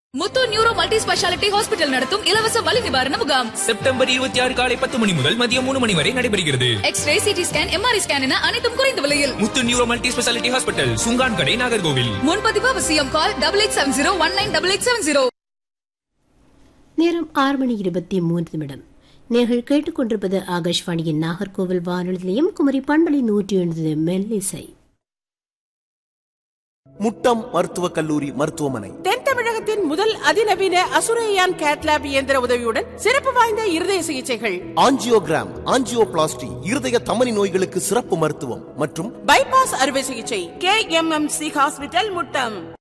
முத்து neuro multi speciality hospital நடத்தும் இலவச வலி நிவாரண முகாம் செப்டம்பர் இருபத்தி ஆறு காலை பத்து மணி முதல் மதியம் மூணு மணி வரை நடைபெறுகிறது xray CT scan MRI scan என அனைத்தும் குறைந்த விலையில் Muthu neuro multi speciality hospital Sungankadai Nagercoil முன்பதிவு அவசியம் call double eight seven zero one nine double eight seven zero நேரம் ஆறு மணி இருபத்தி மூன்று நிமிடம் நேர்கள் கேட்டுக்கொண்டிருப்பது ஆகாஷ்வாணியின் நாகர்கோவில் வானொலி நிலையம் குமரி பண்பலை நூற்றி ஒன்பது மெல்லிசை முட்டம் மருத்துவக் கல்லூரி மருத்துவமனை தென் தமிழகத்தின் முதல் அதிநவீன அசுரையான் கேட்லாப் இயந்திர உதவியுடன் சிறப்பு வாய்ந்த இருதய சிகிச்சைகள் ஆஞ்சியோகிராம் ஆஞ்சியோபிளாஸ்டி இருதய தமனி நோய்களுக்கு சிறப்பு மருத்துவம் மற்றும் பைபாஸ் அறுவை சிகிச்சை K M M C hospital Muttam